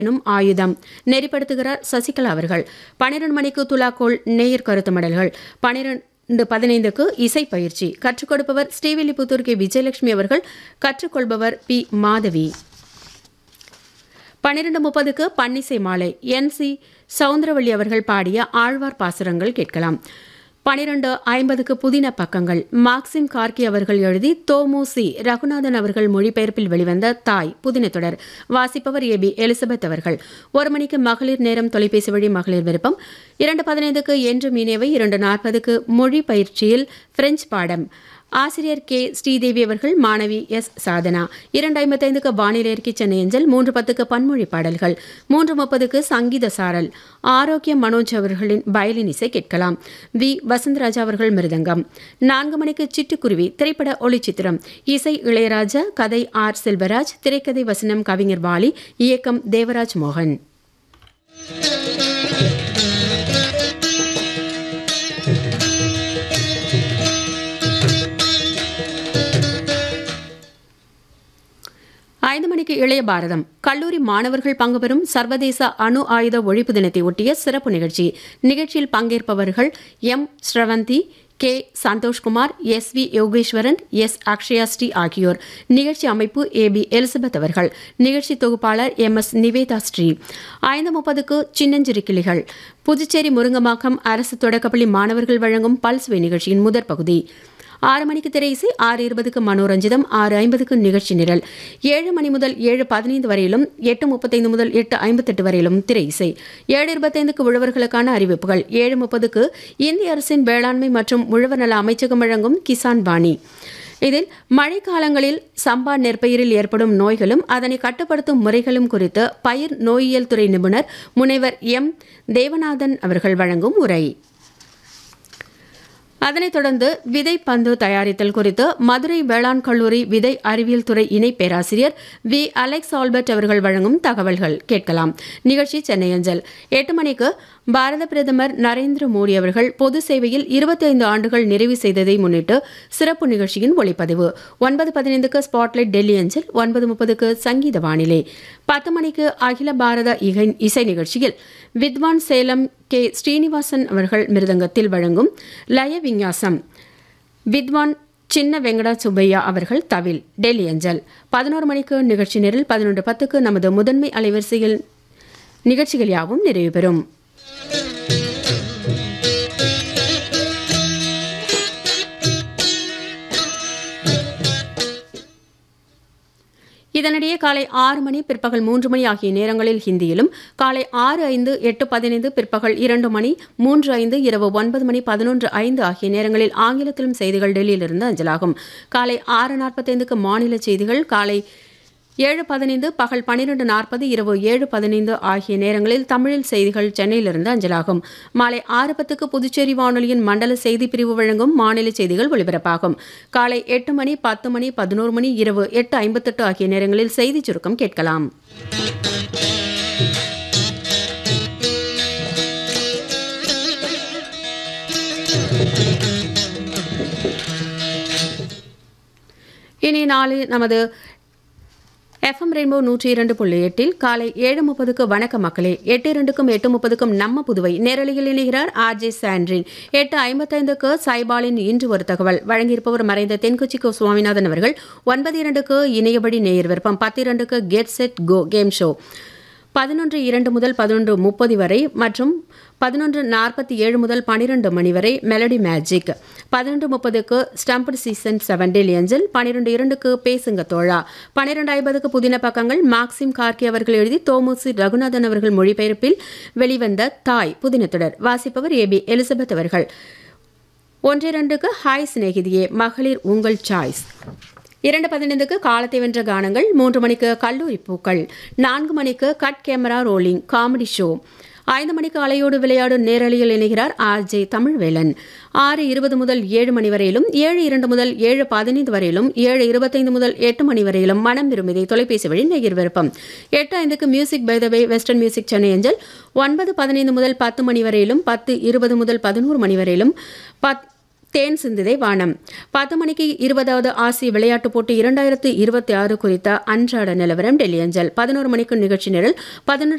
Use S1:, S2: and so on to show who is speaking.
S1: எனும் ஆயுதம் நெறிப்படுத்துகிறார் சசிகலா அவர்கள் பன்னிரண்டு மணிக்கு துலாக்கோள் நேயர் கருத்து மடல்கள் பன்னிரண்டு பதினைந்துக்கு இசை பயிற்சி கற்றுக் கொடுப்பவர் ஸ்ரீவில்லிபுத்தூர் கே விஜயலட்சுமி அவர்கள் கற்றுக்கொள்பவர் பி மாதவி பன்னிரண்டு முப்பதுக்கு பன்னிசை மாலை என் சி சவுந்தரவள்ளி அவர்கள் பாடிய ஆழ்வார் பாசுரங்கள் கேட்கலாம் பனிரெண்டு ஐம்பதுக்கு புதின பக்கங்கள் மார்க்சிம் கார்கி அவர்கள் எழுதி தோமு சி ரகுநாதன் அவர்கள் மொழிபெயர்ப்பில் வெளிவந்த தாய் புதின தொடர் வாசிப்பவர் ஏ பி எலிசபெத் அவர்கள் ஒரு மணிக்கு மகளிர் நேரம் தொலைபேசி வழி மகளிர் விருப்பம் இரண்டு பதினைந்துக்கு என்று மீனேவை இரண்டு நாற்பதுக்கு மொழி பயிற்சியில் பிரெஞ்சு பாடம் ஆசிரியர் கே ஸ்ரீதேவி அவர்கள் மாணவி எஸ் சாதனா இரண்டு ஐம்பத்தைந்துக்கு வானிலை அறிக்கை சென்னை அஞ்சல் மூன்று பத்துக்கு பன்மொழி பாடல்கள் மூன்று முப்பதுக்கு சங்கீத சாரல் ஆரோக்கியம் மனோஜ் அவர்களின் வயலின் இசை கேட்கலாம் வி வசந்தராஜா அவர்கள் மிருதங்கம் நான்கு மணிக்கு சிட்டுக்குருவி திரைப்பட ஒளிச்சித்திரம் இசை இளையராஜா கதை ஆர் செல்வராஜ் திரைக்கதை வசனம் கவிஞர் வாலி இயக்கம் தேவராஜ் மோகன் ஐந்து மணிக்கு இளைய பாரதம் கல்லூரி மாணவர்கள் பங்குபெறும் சர்வதேச அணு ஆயுத ஒழிப்பு தினத்தை ஒட்டிய சிறப்பு நிகழ்ச்சி நிகழ்ச்சியில் பங்கேற்பவர்கள் M Sravanthi K Santhoshkumar S V Yogeswaran S Akshaya Sri ஆகியோர் நிகழ்ச்சி அமைப்பு ஏ பி எலிசபெத் அவர்கள் நிகழ்ச்சி தொகுப்பாளர் எம் எஸ் நிவேதா ஸ்ரீ ஐந்து முப்பதுக்கு சின்னஞ்சிறு கிளிகள் புதுச்சேரி முருங்கம்பாக்கம் அரசு தொடக்கப்பள்ளி மாணவர்கள் வழங்கும் பல்சுவை நிகழ்ச்சியின் முதற் பகுதி ஆறு மணிக்கு திரை இசை ஆறு இருபதுக்கு மனோரஞ்சிதம் ஆறு ஐம்பதுக்கு நிகழ்ச்சி நிரல் ஏழு மணி முதல் ஏழு பதினைந்து வரையிலும் எட்டு முப்பத்தைந்து முதல் எட்டு ஐம்பத்தெட்டு வரையிலும் திரை இசை ஏழு இருபத்தைந்துக்கு உழவர்களுக்கான அறிவிப்புகள் ஏழு முப்பதுக்கு இந்திய அரசின் வேளாண்மை மற்றும் உழவர் நல அமைச்சகம் வழங்கும் கிசான் பாணி இதில் மழைக்காலங்களில் சம்பா நெற்பயிரில் ஏற்படும் நோய்களும் அதனை கட்டுப்படுத்தும் முறைகளும் குறித்து பயிர் நோயியல் துறை நிபுணர் முனைவர் எம் தேவநாதன் அவர்கள் வழங்கும் உரை அதனைத் தொடர்ந்து விதை பந்து தயாரித்தல் குறித்து மதுரை வேளாண் கல்லூரி விதை அறிவியல் துறை இணை பேராசிரியர் வி அலெக்ஸ் ஆல்பர்ட் அவர்கள் வழங்கும் தகவல்கள் கேட்கலாம் நிகழ்ச்சி சென்னை அஞ்சல் எட்டு மணிக்கு பாரத பிரதமர் நரேந்திர மோடி அவர்கள் பொது சேவையில் இருபத்தி ஐந்து ஆண்டுகள் நிறைவு செய்ததை முன்னிட்டு சிறப்பு நிகழ்ச்சியின் ஒளிப்பதிவு ஒன்பது பதினைந்துக்கு ஸ்பாட்லைட் டெல்லி அஞ்சல் ஒன்பது முப்பதுக்கு சங்கீத வானிலை பத்து மணிக்கு அகில பாரத இகை- இசை நிகழ்ச்சியில் வித்வான் சேலம் கே ஸ்ரீனிவாசன் அவர்கள் மிருதங்கத்தில் வழங்கும் லய விஞ்ஞாசம் வித்வான் சின்ன வெங்கடா சுப்பையா அவர்கள் தவில் டெல்லி அஞ்சல் பதினோரு மணிக்கு நிகழ்ச்சி நிரல் பதினொன்று பத்துக்கு நமது முதன்மை அலைவரிசையில் நிகழ்ச்சிகள் யாவும் நிறைவு பெறும் இதனிடையே காலை ஆறு மணி பிற்பகல் மூன்று மணி ஆகிய நேரங்களில் ஹிந்தியிலும் காலை ஆறு ஐந்து எட்டு பதினைந்து பிற்பகல் இரண்டு மணி மூன்று ஐந்து இரவு ஒன்பது மணி பதினொன்று ஐந்து ஆகிய நேரங்களில் ஆங்கிலத்திலும் செய்திகள் டெல்லியிலிருந்து அஞ்சலாகும் காலை ஆறு நாற்பத்தைந்துக்கு மாநில செய்திகள் காலை ஏழு பதினைந்து பகல் பன்னிரண்டு நாற்பது இரவு ஏழு பதினைந்து ஆகிய நேரங்களில் தமிழில் செய்திகள் சென்னையிலிருந்து அஞ்சலாகும் மாலை ஆறு பத்துக்கு புதுச்சேரி வானொலியின் மண்டல செய்தி பிரிவு வழங்கும் மாநில செய்திகள் ஒலிபரப்பாகும் காலை எட்டு மணி பத்து மணி பதினோரு மணி இரவு எட்டு ஐம்பத்தெட்டு ஆகிய நேரங்களில் செய்திச் சுருக்கம் கேட்கலாம் இனி நாளை நமது எஃப்எம் ரெயின்போ நூற்றி இரண்டு புள்ளி எட்டில் காலை ஏழு முப்பதுக்கு வணக்க மக்களே எட்டு இரண்டுக்கும் எட்டு முப்பதுக்கும் நம்ம புதுவை நேரலையில் இணைகிறார் ஆர் ஜே சாண்ட்ரின் எட்டு ஐம்பத்தைந்துக்கு சைபாலின் இன்று ஒரு தகவல் வழங்கியிருப்பவர் மறைந்த தென்கொச்சி கோ சுவாமிநாதன் அவர்கள் ஒன்பது இரண்டுக்கு இணையபடி நேயர் விருப்பம் பத்து இரண்டுக்கு get set go game show பதினொன்று இரண்டு முதல் பதினொன்று முப்பது வரை மற்றும் பதினொன்று நாற்பத்தி ஏழு முதல் பனிரெண்டு மணி வரை மெலடி மேஜிக் பதினொன்று முப்பதுக்கு ஸ்டம்பட் சீசன் செவன் டெல்லி அஞ்சல் பனிரெண்டு இரண்டுக்கு பேசுங்க தோழா பனிரெண்டு ஐம்பதுக்கு புதின பக்கங்கள் மார்க்சிம் கார்கி அவர்கள் எழுதி தோமுசி ரகுநாதன் அவர்கள் மொழிபெயர்ப்பில் வெளிவந்த தாய் புதின தொடர் வாசிப்பவர் ஏ பி எலிசபெத் அவர்கள் ஒன்றிரண்டுக்கு ஹாய் சிநேகிதியே மகளிர் உங்கள் சாய்ஸ் இரண்டு பதினைந்துக்கு காலத்தை வென்ற கானங்கள் மூன்று மணிக்கு கல்லூரி பூக்கள் நான்கு மணிக்கு cut camera rolling comedy show ஐந்து மணிக்கு அலையோடு விளையாடு நேரலையில் இணைகிறார் ஆர் ஜே தமிழ்வேலன் ஆறு இருபது முதல் ஏழு மணி வரையிலும் ஏழு இரண்டு முதல் ஏழு பதினைந்து வரையிலும் ஏழு இருபத்தைந்து முதல் எட்டு மணி வரையிலும் மனம் விரும்பிதை தொலைபேசி வழி நேயர் விருப்பம் எட்டு ஐந்துக்கு music by the way western music Chennai அஞ்சல் ஒன்பது பதினைந்து முதல் பத்து மணி வரையிலும் பத்து இருபது முதல் பதினோரு மணி வரையிலும் பத் தேன் சிந்துதை வானம் பத்து மணிக்கு இருபதாவது ஆசிய விளையாட்டுப் போட்டி இரண்டாயிரத்து இருபத்தி ஆறு குறித்த அன்றாட நிலவரம் டெல்லி அஞ்சல் பதினோரு மணிக்கு நிகழ்ச்சி நிரல் பதினொன்று